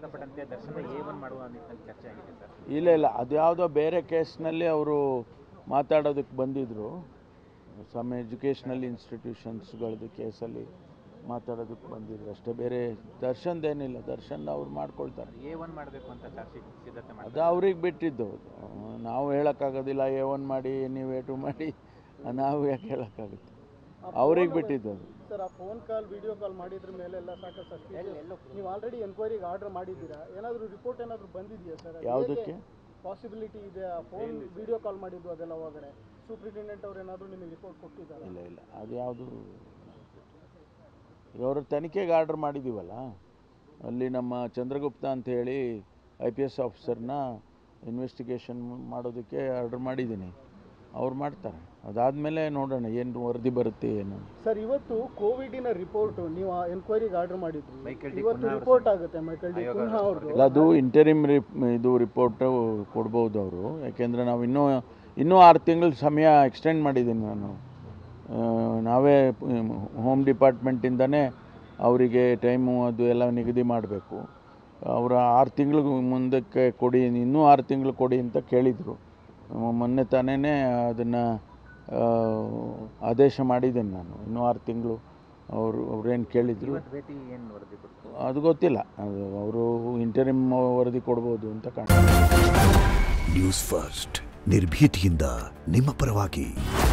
ಸಂಬಂಧಪಟ್ಟಂತೆ ದರ್ಶನ A one ಮಾಡುವ ನಿಟ್ಟಿನಲ್ಲಿ ಚರ್ಚೆ ಆಗಿದೆ ಸರ್ ಇಲ್ಲ ಇಲ್ಲ ಅದ್ಯಾವುದೋ ಬೇರೆ ಕೇಸ್ನಲ್ಲಿ ಅವರು ಮಾತಾಡೋದಕ್ಕೆ ಬಂದಿದ್ದರು ಸಮ್ ಎಜುಕೇಷ್ನಲ್ ಇನ್ಸ್ಟಿಟ್ಯೂಷನ್ಸ್ಗಳದ್ದು ಕೇಸಲ್ಲಿ ಮಾತಾಡೋದಕ್ಕೆ ಬಂದಿದ್ರು ಅಷ್ಟೇ ಬೇರೆ ದರ್ಶನ್ದೇನಿಲ್ಲ ದರ್ಶನ್ ಅವ್ರು ಮಾಡ್ಕೊಳ್ತಾರೆ ಎ ಒನ್ ಮಾಡಬೇಕು ಅಂತ ಚಾರ್ಜ್ ಶೀಟ್ ಸಿದ್ಧತೆ ಮಾಡಿ ಅದು ಅವ್ರಿಗೆ ಬಿಟ್ಟಿದ್ದು ಆ, ನಾವು ಹೇಳೋಕ್ಕಾಗೋದಿಲ್ಲ ಎ ಒನ್ ಮಾಡಿ ನೀವು ಎ ಟು ಮಾಡಿ ನಾವು ಯಾಕೆ ಹೇಳೋಕ್ಕಾಗುತ್ತೆ ಅವ್ರಿಗೆ ಬಿಟ್ಟಿದ್ದು ಅದು ಸರ್ ಆ ಫೋನ್ ಕಾಲ್ ವಿಡಿಯೋ ಕಾಲ್ ಮಾಡಿದ್ರ ಮೇಲೆ ಎಲ್ಲ ಸಾಕಷ್ಟು suspicious. ನೀವು ಆಲ್ರೆಡಿ ಎನ್ಕ್ವೈರಿಗೆ ಆರ್ಡರ್ ಮಾಡಿದ್ದೀರಾ ಏನಾದರೂ ರಿಪೋರ್ಟ್ ಏನಾದರೂ ಬಂದಿದೆಯಾ ಸರ್ ಯಾವುದಕ್ಕೆ ಪಾಸಿಬಿಲಿಟಿ ಇದೆ ಆ ಫೋನ್ ವಿಡಿಯೋ ಕಾಲ್ ಮಾಡಿದ್ದು ಅದೆಲ್ಲ ಒಳಗಡೆ ಸೂಪ್ರಿಂಟೆಂಡೆಂಟ್ ಅವ್ರು ಏನಾದರೂ ನಿಮಗೆ ರಿಪೋರ್ಟ್ ಕೊಟ್ಟಿದ್ದಾರೆ ಇಲ್ಲ ಇಲ್ಲ ಅದು ಯಾವುದು ಈಗ ಅವರು ತನಿಖೆಗೆ ಆರ್ಡರ್ ಮಾಡಿದ್ದೀವಲ್ಲ ಅಲ್ಲಿ ನಮ್ಮ ಚಂದ್ರಗುಪ್ತ ಅಂತ ಹೇಳಿ ಐ ಪಿ ಎಸ್ ಆಫೀಸರ್ನ ಇನ್ವೆಸ್ಟಿಗೇಷನ್ ಮಾಡೋದಕ್ಕೆ ಆರ್ಡರ್ ಮಾಡಿದ್ದೀನಿ ಅವ್ರು ಮಾಡ್ತಾರೆ ಅದಾದಮೇಲೆ ನೋಡೋಣ ಏನು ವರದಿ ಬರುತ್ತೆ ಏನು ಸರ್ ಇವತ್ತು ಕೋವಿಡಿನ ರಿಪೋರ್ಟ್ ನೀವು ಆ ಎನ್ಕ್ವೈರಿಗೆ ಆರ್ಡರ್ ಮಾಡಿದ್ರಿ ಮೈಕಲ್ ಡಿ ಇವತ್ತು ಕುನ್ಹಾ ರಿಪೋರ್ಟ್ ಆಗುತ್ತೆ ಮೈಕಲ್ ಡಿ ಕುನ್ಹಾ ಅವ್ರದ್ದು ಅಲ್ಲ ಅದು ಇಂಟರಿಮ್ ರಿಪ್ ಇದು ರಿಪೋರ್ಟು ಕೊಡ್ಬೋದು ಅವರು ಯಾಕೆಂದರೆ ನಾವು ಇನ್ನೂ ಇನ್ನೂ ಆರು ತಿಂಗಳ ಸಮಯ ಎಕ್ಸ್ಟೆಂಡ್ ಮಾಡಿದ್ದೀನಿ ನಾನು ಆ, ನಾವೇ ಹೋಮ್ ಡಿಪಾರ್ಟ್ಮೆಂಟಿಂದನೇ ಅವರಿಗೆ ಟೈಮು ಅದು ಎಲ್ಲ ನಿಗದಿ ಮಾಡಬೇಕು ಅವರ ಆರು ತಿಂಗಳು ಮುಂದಕ್ಕೆ ಕೊಡಿ ಇನ್ನೂ ಆರು ತಿಂಗಳು ಕೊಡಿ ಅಂತ ಕೇಳಿದರು ಮೊನ್ನೆ ತಾನೇ ಅದನ್ನು ಆದೇಶ ಮಾಡಿದ್ದೇನೆ ನಾನು ಇನ್ನೂ ಆರು ತಿಂಗಳು ಅವರು ಅವ್ರೇನು ಕೇಳಿದರು ಇವತ್ತು ಭೇಟಿ ಏನು ವರದಿ ಕೊಡ್ತು ಅದು ಗೊತ್ತಿಲ್ಲ ಅದು ಅವರು ಇಂಟರಿಮ್ ವರದಿ ಕೊಡ್ಬೋದು ಅಂತ ಕಾಣ್ತದೆ ನ್ಯೂಸ್ ಫಸ್ಟ್ ನಿರ್ಭೀತಿಯಿಂದ ನಿಮ್ಮ ಪರವಾಗಿ